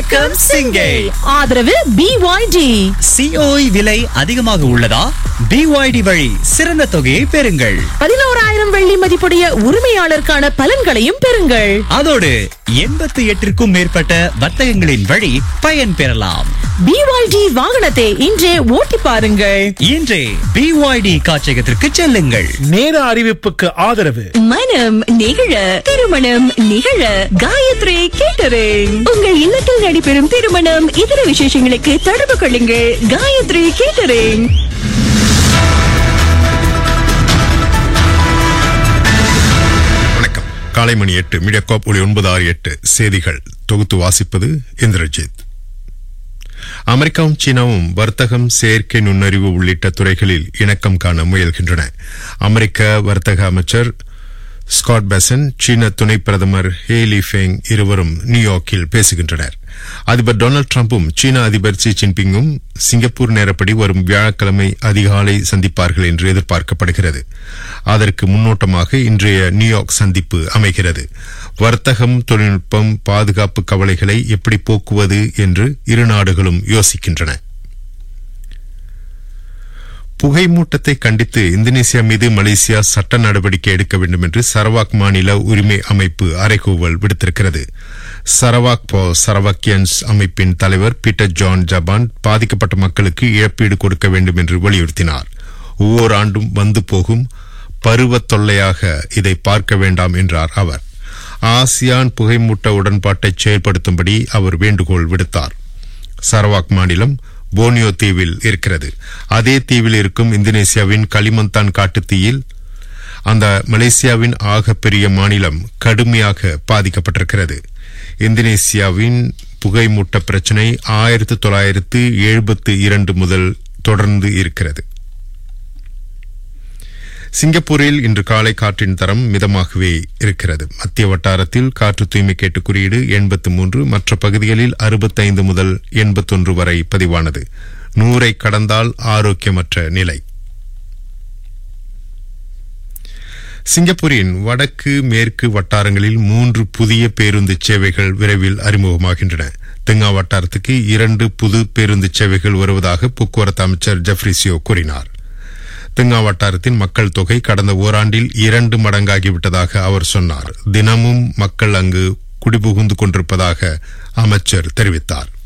வணக்கம் சிங்கை ஆதரவு பிஒய்டி சிஓஇ விலை அதிகமாக உள்ளதா பிஒய்டி வழி சிறந்த தொகையை பெறுங்கள் பதினோராயிரம் வெள்ளி மதிப்புடைய உரிமையாளருக்கான பலன்களையும் பெறுங்கள் அதோடு எண்பத்தி எட்டிற்கும் மேற்பட்ட வர்த்தகங்களின் வழி பயன் பெறலாம் பிஒய்டி வாகனத்தை இன்றே ஓட்டி பாருங்கள் இன்றே பிஒய்டி காட்சியகத்திற்கு செல்லுங்கள் நேர அறிவிப்புக்கு ஆதரவு மனம் நிகழ திருமணம் நிகழ காயத்ரி கேட்டரிங் உங்கள் இல்லத்தில் நடைபெறும் திருமணம் இதர விசேஷங்களுக்கு தொடர்பு கொள்ளுங்கள் காயத்ரி கேட்டரிங் வணக்கம் காலை மணி எட்டு மீடியாகாப் ஒளி ஒன்பது ஆறு எட்டு செய்திகள் தொகுத்து வாசிப்பது இந்திரஜித் அமெரிக்காவும் சீனாவும் வர்த்தகம் செயற்கை நுண்ணறிவு உள்ளிட்ட துறைகளில் இணக்கம் காண முயல்கின்றன அமெரிக்க வர்த்தக அமைச்சர் ஸ்காட் பெசன் சீன துணை பிரதமர் ஹேலி ஃபெங் இருவரும் நியூயார்க்கில் பேசுகின்றனர் அதிபர் டொனால்டு டிரம்பும் சீன அதிபர் ஷி ஜின்பிங்கும் சிங்கப்பூர் நேரப்படி வரும் வியாழக்கிழமை அதிகாலை சந்திப்பார்கள் என்று எதிர்பார்க்கப்படுகிறது அதற்கு முன்னோட்டமாக இன்றைய நியூயார்க் சந்திப்பு அமைகிறது வர்த்தகம் தொழில்நுட்பம் பாதுகாப்பு கவலைகளை எப்படி போக்குவது என்று இரு நாடுகளும் யோசிக்கின்றன புகை மூட்டத்தை கண்டித்து இந்தோனேசியா மீது மலேசியா சட்ட நடவடிக்கை எடுக்க வேண்டும் என்று சரவாக் மாநில உரிமை அமைப்பு அறைகூவல் விடுத்திருக்கிறது சரவாக் போ சரவாக்கியன்ஸ் அமைப்பின் தலைவர் பீட்டர் ஜான் ஜபான் பாதிக்கப்பட்ட மக்களுக்கு இழப்பீடு கொடுக்க வேண்டும் என்று வலியுறுத்தினார் ஒவ்வொரு ஆண்டும் வந்து போகும் பருவ தொல்லையாக இதை பார்க்க வேண்டாம் என்றார் அவர் ஆசியான் புகைமூட்ட உடன்பாட்டை செயல்படுத்தும்படி அவர் வேண்டுகோள் விடுத்தார் சரவாக் மாநிலம் போனியோ தீவில் இருக்கிறது அதே தீவில் இருக்கும் இந்தோனேசியாவின் களிமந்தான் காட்டுத்தீயில் அந்த மலேசியாவின் ஆகப்பெரிய மாநிலம் கடுமையாக பாதிக்கப்பட்டிருக்கிறது இந்தோனேசியாவின் புகைமூட்ட பிரச்சினை ஆயிரத்து தொள்ளாயிரத்து எழுபத்து இரண்டு முதல் தொடர்ந்து இருக்கிறது சிங்கப்பூரில் இன்று காலை காற்றின் தரம் மிதமாகவே இருக்கிறது மத்திய வட்டாரத்தில் காற்று தூய்மை கேட்டு குறியீடு எண்பத்து மூன்று மற்ற பகுதிகளில் அறுபத்தைந்து முதல் எண்பத்தொன்று வரை பதிவானது நூறை கடந்தால் ஆரோக்கியமற்ற நிலை சிங்கப்பூரின் வடக்கு மேற்கு வட்டாரங்களில் மூன்று புதிய பேருந்து சேவைகள் விரைவில் அறிமுகமாகின்றன தெங்கா வட்டாரத்துக்கு இரண்டு புது பேருந்து சேவைகள் வருவதாக போக்குவரத்து அமைச்சர் ஜெஃப்ரிசியோ கூறினார் தெங்கா வட்டாரத்தின் மக்கள் தொகை கடந்த ஓராண்டில் இரண்டு மடங்காகிவிட்டதாக அவர் சொன்னார் தினமும் மக்கள் அங்கு குடிபுகுந்து கொண்டிருப்பதாக அமைச்சர் தெரிவித்தார்